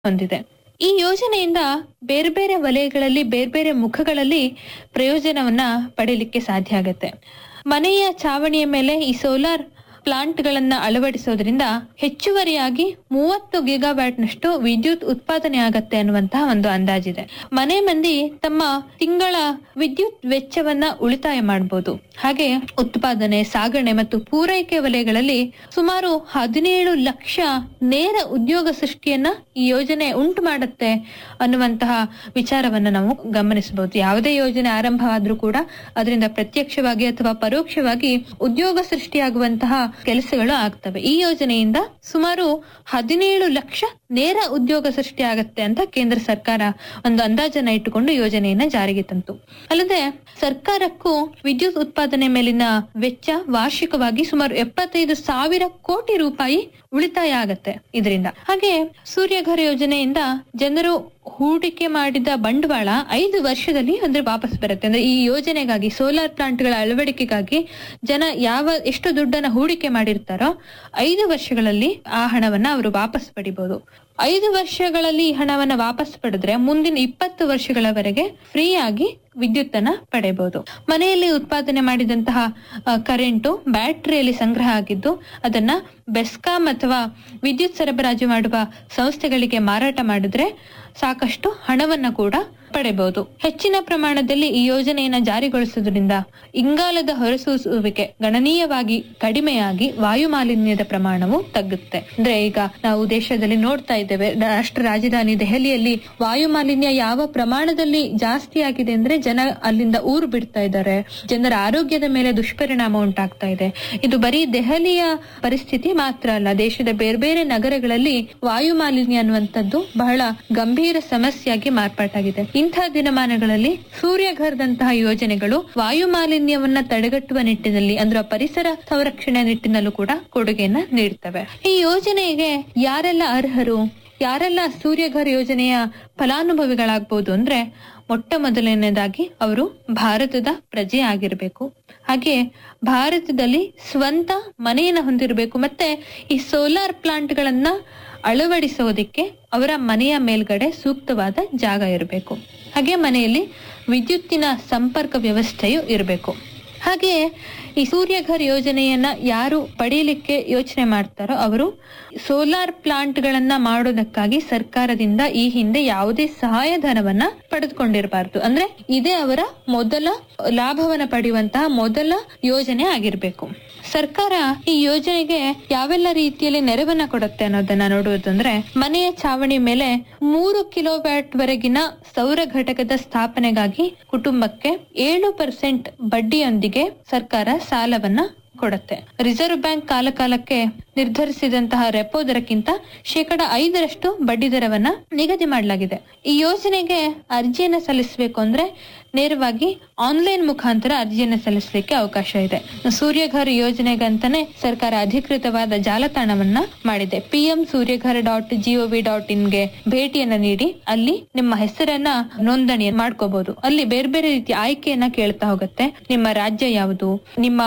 ಹೊಂದಿದೆ ಈ ಯೋಜನೆಯಿಂದ ಬೇರೆ ಬೇರೆ ವಲಯಗಳಲ್ಲಿ ಬೇರೆ ಬೇರೆ ಮುಖಗಳಲ್ಲಿ ಪ್ರಯೋಜನವನ್ನ ಪಡೀಲಿಕ್ಕೆ ಸಾಧ್ಯ ಆಗತ್ತೆ ಮನೆಯ ಚಾವಣಿಯ ಮೇಲೆ ಈ ಸೋಲಾರ್ ಪ್ಲಾಂಟ್ಗಳನ್ನ ಅಳವಡಿಸೋದ್ರಿಂದ ಹೆಚ್ಚುವರಿಯಾಗಿ ಮೂವತ್ತು ಗಿಗಾವ್ಯಾಟ್ನಷ್ಟು ವಿದ್ಯುತ್ ಉತ್ಪಾದನೆ ಆಗತ್ತೆ ಅನ್ನುವಂತಹ ಒಂದು ಅಂದಾಜಿದೆ ಮನೆ ಮಂದಿ ತಮ್ಮ ತಿಂಗಳ ವಿದ್ಯುತ್ ವೆಚ್ಚವನ್ನ ಉಳಿತಾಯ ಮಾಡಬಹುದು ಹಾಗೆ ಉತ್ಪಾದನೆ ಸಾಗಣೆ ಮತ್ತು ಪೂರೈಕೆ ವಲಯಗಳಲ್ಲಿ ಸುಮಾರು ಹದಿನೇಳು ಲಕ್ಷ ನೇರ ಉದ್ಯೋಗ ಸೃಷ್ಟಿಯನ್ನ ಈ ಯೋಜನೆ ಉಂಟು ಮಾಡುತ್ತೆ ಅನ್ನುವಂತಹ ವಿಚಾರವನ್ನ ನಾವು ಗಮನಿಸಬಹುದು ಯಾವುದೇ ಯೋಜನೆ ಆರಂಭ ಆದ್ರೂ ಕೂಡ ಅದರಿಂದ ಪ್ರತ್ಯಕ್ಷವಾಗಿ ಅಥವಾ ಪರೋಕ್ಷವಾಗಿ ಉದ್ಯೋಗ ಸೃಷ್ಟಿಯಾಗುವಂತಹ ಕೆಲಸಗಳು ಆಗ್ತವೆ ಈ ಯೋಜನೆಯಿಂದ ಸುಮಾರು ಹದಿನೇಳು ಲಕ್ಷ ನೇರ ಉದ್ಯೋಗ ಸೃಷ್ಟಿ ಆಗತ್ತೆ ಅಂತ ಕೇಂದ್ರ ಸರ್ಕಾರ ಒಂದು ಅಂದಾಜನ್ನ ಇಟ್ಟುಕೊಂಡು ಯೋಜನೆಯನ್ನ ಜಾರಿಗೆ ತಂತು ಅಲ್ಲದೆ ಸರ್ಕಾರಕ್ಕೂ ವಿದ್ಯುತ್ ಉತ್ಪಾದನೆ ಮೇಲಿನ ವೆಚ್ಚ ವಾರ್ಷಿಕವಾಗಿ ಸುಮಾರು ಎಪ್ಪತ್ತೈದು ಸಾವಿರ ಕೋಟಿ ರೂಪಾಯಿ ಉಳಿತಾಯ ಆಗತ್ತೆ ಇದರಿಂದ ಹಾಗೆ ಸೂರ್ಯಘರ ಯೋಜನೆಯಿಂದ ಜನರು ಹೂಡಿಕೆ ಮಾಡಿದ ಬಂಡವಾಳ ಐದು ವರ್ಷದಲ್ಲಿ ಅಂದ್ರೆ ವಾಪಸ್ ಬರುತ್ತೆ ಅಂದ್ರೆ ಈ ಯೋಜನೆಗಾಗಿ ಸೋಲಾರ್ ಪ್ಲಾಂಟ್ಗಳ ಅಳವಡಿಕೆಗಾಗಿ ಜನ ಯಾವ ಎಷ್ಟು ದುಡ್ಡನ್ನ ಹೂಡಿಕೆ ಮಾಡಿರ್ತಾರೋ ಐದು ವರ್ಷಗಳಲ್ಲಿ ಆ ಹಣವನ್ನ ಅವರು ವಾಪಸ್ ಪಡಿಬಹುದು ಐದು ವರ್ಷಗಳಲ್ಲಿ ಈ ಹಣವನ್ನ ವಾಪಸ್ ಪಡೆದ್ರೆ ಮುಂದಿನ ಇಪ್ಪತ್ತು ವರ್ಷಗಳವರೆಗೆ ಫ್ರೀ ಆಗಿ ವಿದ್ಯುತ್ ಅನ್ನ ಪಡೆಯಬಹುದು ಮನೆಯಲ್ಲಿ ಉತ್ಪಾದನೆ ಮಾಡಿದಂತಹ ಅ, ಕರೆಂಟು ಬ್ಯಾಟರಿಯಲ್ಲಿ ಸಂಗ್ರಹ ಆಗಿದ್ದು ಅದನ್ನ ಬೆಸ್ಕಾಂ ಅಥವಾ ವಿದ್ಯುತ್ ಸರಬರಾಜು ಮಾಡುವ ಸಂಸ್ಥೆಗಳಿಗೆ ಮಾರಾಟ ಮಾಡಿದ್ರೆ ಸಾಕಷ್ಟು ಹಣವನ್ನ ಕೂಡ ಪಡೆಯಬಹುದು ಹೆಚ್ಚಿನ ಪ್ರಮಾಣದಲ್ಲಿ ಈ ಯೋಜನೆಯನ್ನ ಜಾರಿಗೊಳಿಸುವುದರಿಂದ ಇಂಗಾಲದ ಹೊರಸೂಸುವಿಕೆ ಗಣನೀಯವಾಗಿ ಕಡಿಮೆಯಾಗಿ ವಾಯು ಮಾಲಿನ್ಯದ ಪ್ರಮಾಣವು ತಗ್ಗುತ್ತೆ ಅಂದ್ರೆ ಈಗ ನಾವು ದೇಶದಲ್ಲಿ ನೋಡ್ತಾ ಇದ್ದೇವೆ ರಾಷ್ಟ್ರ ರಾಜಧಾನಿ ದೆಹಲಿಯಲ್ಲಿ ವಾಯು ಮಾಲಿನ್ಯ ಯಾವ ಪ್ರಮಾಣದಲ್ಲಿ ಜಾಸ್ತಿ ಆಗಿದೆ ಅಂದ್ರೆ ಜನ ಅಲ್ಲಿಂದ ಊರು ಬಿಡ್ತಾ ಇದ್ದಾರೆ ಜನರ ಆರೋಗ್ಯದ ಮೇಲೆ ದುಷ್ಪರಿಣಾಮ ಉಂಟಾಗ್ತಾ ಇದೆ ಇದು ಬರೀ ದೆಹಲಿಯ ಪರಿಸ್ಥಿತಿ ಮಾತ್ರ ಅಲ್ಲ ದೇಶದ ಬೇರೆ ಬೇರೆ ನಗರಗಳಲ್ಲಿ ವಾಯು ಮಾಲಿನ್ಯ ಅನ್ನುವಂಥದ್ದು ಬಹಳ ಗಂಭೀರ ಸಮಸ್ಯೆಯಾಗಿ ಮಾರ್ಪಾಟಾಗಿದೆ ಇಂತಹ ದಿನಮಾನಗಳಲ್ಲಿ ಸೂರ್ಯಘರದಂತಹ ಯೋಜನೆಗಳು ವಾಯು ಮಾಲಿನ್ಯವನ್ನ ತಡೆಗಟ್ಟುವ ನಿಟ್ಟಿನಲ್ಲಿ ಅಂದ್ರೆ ಪರಿಸರ ಸಂರಕ್ಷಣೆ ನಿಟ್ಟಿನಲ್ಲೂ ಕೂಡ ಕೊಡುಗೆಯನ್ನ ನೀಡ್ತವೆ ಈ ಯೋಜನೆಗೆ ಯಾರೆಲ್ಲ ಅರ್ಹರು ಯಾರೆಲ್ಲ ಸೂರ್ಯಘರ್ ಯೋಜನೆಯ ಫಲಾನುಭವಿಗಳಾಗ್ಬೋದು ಅಂದ್ರೆ ಮೊಟ್ಟ ಮೊದಲನೇದಾಗಿ ಅವರು ಭಾರತದ ಪ್ರಜೆ ಆಗಿರಬೇಕು ಹಾಗೆ ಭಾರತದಲ್ಲಿ ಸ್ವಂತ ಮನೆಯನ್ನ ಹೊಂದಿರಬೇಕು ಮತ್ತೆ ಈ ಸೋಲಾರ್ ಪ್ಲಾಂಟ್ಗಳನ್ನ ಅಳವಡಿಸೋದಿಕ್ಕೆ ಅವರ ಮನೆಯ ಮೇಲ್ಗಡೆ ಸೂಕ್ತವಾದ ಜಾಗ ಇರಬೇಕು ಹಾಗೆ ಮನೆಯಲ್ಲಿ ವಿದ್ಯುತ್ತಿನ ಸಂಪರ್ಕ ವ್ಯವಸ್ಥೆಯು ಇರಬೇಕು ಹಾಗೆ ಈ ಸೂರ್ಯಘರ್ ಯೋಜನೆಯನ್ನ ಯಾರು ಪಡೆಯಲಿಕ್ಕೆ ಯೋಚನೆ ಮಾಡ್ತಾರೋ ಅವರು ಸೋಲಾರ್ ಪ್ಲಾಂಟ್ಗಳನ್ನ ಮಾಡೋದಕ್ಕಾಗಿ ಸರ್ಕಾರದಿಂದ ಈ ಹಿಂದೆ ಯಾವುದೇ ಸಹಾಯಧನವನ್ನ ಪಡೆದುಕೊಂಡಿರಬಾರದು ಅಂದ್ರೆ ಇದೇ ಅವರ ಮೊದಲ ಲಾಭವನ್ನ ಪಡೆಯುವಂತಹ ಮೊದಲ ಯೋಜನೆ ಆಗಿರ್ಬೇಕು ಸರ್ಕಾರ ಈ ಯೋಜನೆಗೆ ಯಾವೆಲ್ಲ ರೀತಿಯಲ್ಲಿ ನೆರವನ್ನ ಕೊಡುತ್ತೆ ಅನ್ನೋದನ್ನ ನೋಡುವುದಂದ್ರೆ ಮನೆಯ ಚಾವಣಿ ಮೇಲೆ ಮೂರು ಕಿಲೋವ್ಯಾಟ್ ವರೆಗಿನ ಸೌರ ಘಟಕದ ಸ್ಥಾಪನೆಗಾಗಿ ಕುಟುಂಬಕ್ಕೆ ಏಳು ಪರ್ಸೆಂಟ್ ಬಡ್ಡಿಯೊಂದಿಗೆ ಸರ್ಕಾರ ಸಾಲವನ್ನ ಕೊಡುತ್ತೆ ರಿಸರ್ವ್ ಬ್ಯಾಂಕ್ ಕಾಲ ಕಾಲಕ್ಕೆ ನಿರ್ಧರಿಸಿದಂತಹ ರೆಪೋ ದರಕ್ಕಿಂತ ಶೇಕಡ ಐದರಷ್ಟು ಬಡ್ಡಿ ದರವನ್ನ ನಿಗದಿ ಮಾಡಲಾಗಿದೆ ಈ ಯೋಜನೆಗೆ ಅರ್ಜಿಯನ್ನ ಸಲ್ಲಿಸಬೇಕು ಅಂದ್ರೆ ನೇರವಾಗಿ ಆನ್ಲೈನ್ ಮುಖಾಂತರ ಅರ್ಜಿಯನ್ನ ಸಲ್ಲಿಸಲಿಕ್ಕೆ ಅವಕಾಶ ಇದೆ ಸೂರ್ಯಘರ್ ಯೋಜನೆಗಂತಾನೆ ಸರ್ಕಾರ ಅಧಿಕೃತವಾದ ಜಾಲತಾಣವನ್ನ ಮಾಡಿದೆ PM Suryaghar dot G O ಇನ್ಗೆ ಭೇಟಿಯನ್ನ ನೀಡಿ ಅಲ್ಲಿ ನಿಮ್ಮ ಹೆಸರನ್ನ ನೋಂದಣಿ ಮಾಡ್ಕೋಬಹುದು ಅಲ್ಲಿ ಬೇರೆ ಬೇರೆ ರೀತಿಯ ಆಯ್ಕೆಯನ್ನ ಕೇಳ್ತಾ ಹೋಗುತ್ತೆ ನಿಮ್ಮ ರಾಜ್ಯ ಯಾವುದು ನಿಮ್ಮ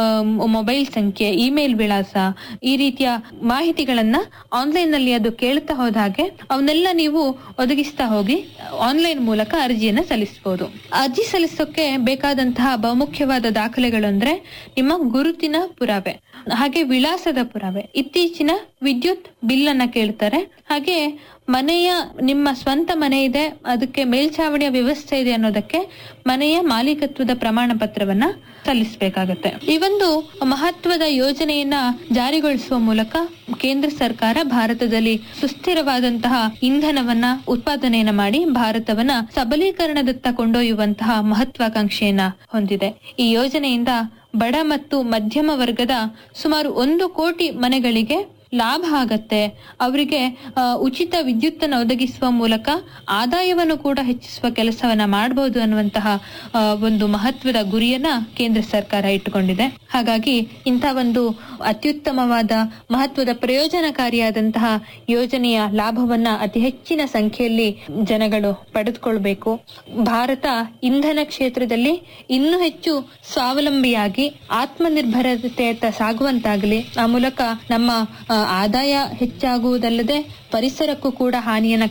ಮೊಬೈಲ್ ಸಂಖ್ಯೆ ಇಮೇಲ್ ವಿಳಾಸ ಈ ರೀತಿಯ ಮಾಹಿತಿಗಳನ್ನ ಆನ್ಲೈನ್ ನಲ್ಲಿ ಅದು ಕೇಳ್ತಾ ಹೋದ ಹಾಗೆ ಅವನ್ನೆಲ್ಲ ನೀವು ಒದಗಿಸ್ತಾ ಹೋಗಿ ಆನ್ಲೈನ್ ಮೂಲಕ ಅರ್ಜಿಯನ್ನ ಸಲ್ಲಿಸಬಹುದು ಅರ್ಜಿ ಸಲ್ಲಿಸೋಕೆ ಬೇಕಾದಂತಹ ಬಹುಮುಖ್ಯವಾದ ದಾಖಲೆಗಳು ಅಂದ್ರೆ ನಿಮ್ಮ ಗುರುತಿನ ಪುರಾವೆ ಹಾಗೆ ವಿಳಾಸದ ಪುರಾವೆ ಇತ್ತೀಚಿನ ವಿದ್ಯುತ್ ಬಿಲ್ ಅನ್ನ ಕೇಳ್ತಾರೆ ಹಾಗೆ ಮನೆಯ ನಿಮ್ಮ ಸ್ವಂತ ಮನೆ ಇದೆ ಅದಕ್ಕೆ ಮೇಲ್ಛಾವಣಿಯ ವ್ಯವಸ್ಥೆ ಇದೆ ಅನ್ನೋದಕ್ಕೆ ಮನೆಯ ಮಾಲೀಕತ್ವದ ಪ್ರಮಾಣ ಪತ್ರವನ್ನ ಸಲ್ಲಿಸಬೇಕಾಗತ್ತೆ ಈ ಒಂದು ಮಹತ್ವದ ಯೋಜನೆಯನ್ನ ಜಾರಿಗೊಳಿಸುವ ಮೂಲಕ ಕೇಂದ್ರ ಸರ್ಕಾರ ಭಾರತದಲ್ಲಿ ಸುಸ್ಥಿರವಾದಂತಹ ಇಂಧನವನ್ನ ಉತ್ಪಾದನೆಯನ್ನ ಮಾಡಿ ಭಾರತವನ್ನ ಸಬಲೀಕರಣದತ್ತ ಕೊಂಡೊಯ್ಯುವಂತಹ ಮಹತ್ವಾಕಾಂಕ್ಷೆಯನ್ನ ಹೊಂದಿದೆ ಈ ಯೋಜನೆಯಿಂದ ಬಡ ಮತ್ತು ಮಧ್ಯಮ ವರ್ಗದ ಸುಮಾರು ಒಂದು ಕೋಟಿ ಮನೆಗಳಿಗೆ ಲಾಭ ಆಗತ್ತೆ ಅವರಿಗೆ ಆ, ಉಚಿತ ವಿದ್ಯುತ್ತನ್ನು ಒದಗಿಸುವ ಮೂಲಕ ಆದಾಯವನ್ನು ಕೂಡ ಹೆಚ್ಚಿಸುವ ಕೆಲಸವನ್ನ ಮಾಡಬಹುದು ಅನ್ನುವಂತಹ ಆ, ಒಂದು ಮಹತ್ವದ ಗುರಿಯನ್ನ ಕೇಂದ್ರ ಸರ್ಕಾರ ಇಟ್ಟುಕೊಂಡಿದೆ ಹಾಗಾಗಿ ಇಂಥ ಒಂದು ಅತ್ಯುತ್ತಮವಾದ ಮಹತ್ವದ ಪ್ರಯೋಜನಕಾರಿಯಾದಂತಹ ಯೋಜನೆಯ ಲಾಭವನ್ನ ಅತಿ ಹೆಚ್ಚಿನ ಸಂಖ್ಯೆಯಲ್ಲಿ ಜನಗಳು ಪಡೆದುಕೊಳ್ಬೇಕು ಭಾರತ ಇಂಧನ ಕ್ಷೇತ್ರದಲ್ಲಿ ಇನ್ನೂ ಹೆಚ್ಚು ಸ್ವಾವಲಂಬಿಯಾಗಿ ಆತ್ಮನಿರ್ಭರತೆಯತ್ತ ಸಾಗುವಂತಾಗಲಿ ಆ ಮೂಲಕ ನಮ್ಮ ಆ, ಆದಾಯ ಹೆಚ್ಚಾಗುವುದಲ್ಲದೆ ಪರಿಸರಕ್ಕೂ ಕೂಡ ಹಾನಿಯನ್ನ